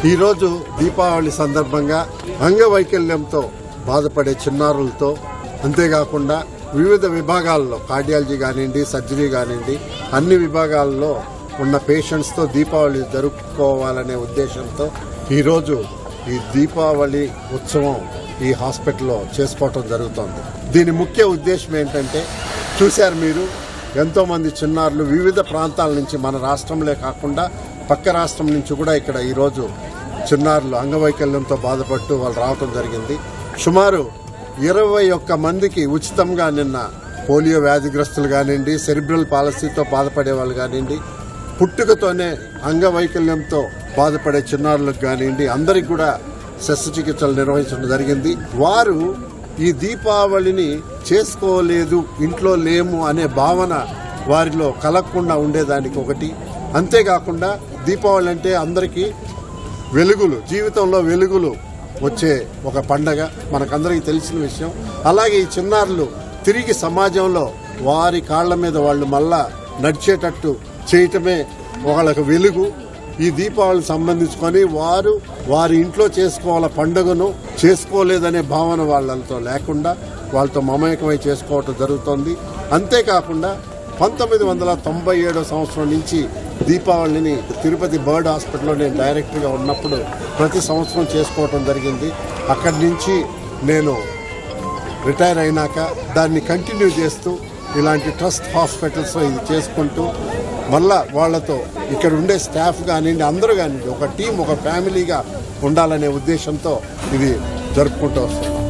ఈరోజు దీపావళి సందర్భంగా అంగవైకల్యంతో బాధపడే చిన్నారులతో అంతేకాకుండా వివిధ విభాగాల్లో కార్డియాలజీ కానివ్వండి సర్జరీ కానివ్వండి అన్ని విభాగాల్లో ఉన్న పేషెంట్స్తో దీపావళి జరుపుకోవాలనే ఉద్దేశంతో ఈరోజు ఈ దీపావళి ఉత్సవం ఈ హాస్పిటల్లో చేసుకోవటం జరుగుతోంది దీని ముఖ్య ఉద్దేశం ఏంటంటే చూశారు మీరు ఎంతో మంది చిన్నారులు వివిధ ప్రాంతాల నుంచి మన రాష్ట్రంలో కాకుండా పక్క రాష్ట్రం నుంచి కూడా ఇక్కడ ఈరోజు చిన్నారులు అంగవైకల్యంతో బాధపడుతూ వాళ్ళు రావటం జరిగింది సుమారు ఇరవై ఒక్క మందికి ఉచితంగా నిన్న పోలియో వ్యాధిగ్రస్తులు కానివ్వండి సెరిబ్రల్ పాలసీతో బాధపడే వాళ్ళు కానివ్వండి పుట్టుకతోనే అంగవైకల్యంతో బాధపడే చిన్నారులకు కానివ్వండి అందరికి కూడా శస్త్రచికిత్సలు నిర్వహించడం జరిగింది వారు ఈ దీపావళిని చేసుకోలేదు ఇంట్లో లేము అనే భావన వారిలో కలగకుండా ఉండేదానికి ఒకటి అంతేకాకుండా దీపావళి అంటే అందరికీ వెలుగులు జీవితంలో వెలుగులు వచ్చే ఒక పండగ మనకందరికీ తెలిసిన విషయం అలాగే ఈ చిన్నారులు తిరిగి సమాజంలో వారి కాళ్ల మీద వాళ్ళు మళ్ళా నడిచేటట్టు చేయటమే వాళ్ళకు వెలుగు ఈ దీపావళికి సంబంధించుకొని వారు వారి ఇంట్లో చేసుకోవాల పండుగను చేసుకోలేదనే భావన వాళ్ళతో లేకుండా వాళ్ళతో మమేకమై చేసుకోవటం జరుగుతోంది అంతేకాకుండా పంతొమ్మిది వందల తొంభై ఏడో సంవత్సరం నుంచి దీపావళిని తిరుపతి బర్డ్ హాస్పిటల్లో నేను డైరెక్టర్గా ఉన్నప్పుడు ప్రతి సంవత్సరం చేసుకోవటం జరిగింది అక్కడి నుంచి నేను రిటైర్ అయినాక దాన్ని కంటిన్యూ చేస్తూ ఇలాంటి ట్రస్ట్ హాస్పిటల్స్ ఇది చేసుకుంటూ మళ్ళా వాళ్ళతో ఇక్కడ ఉండే స్టాఫ్ కానివ్వండి అందరూ కానివ్వండి ఒక టీం ఒక ఫ్యామిలీగా ఉండాలనే ఉద్దేశంతో ఇది జరుపుకుంటూ వస్తున్నాం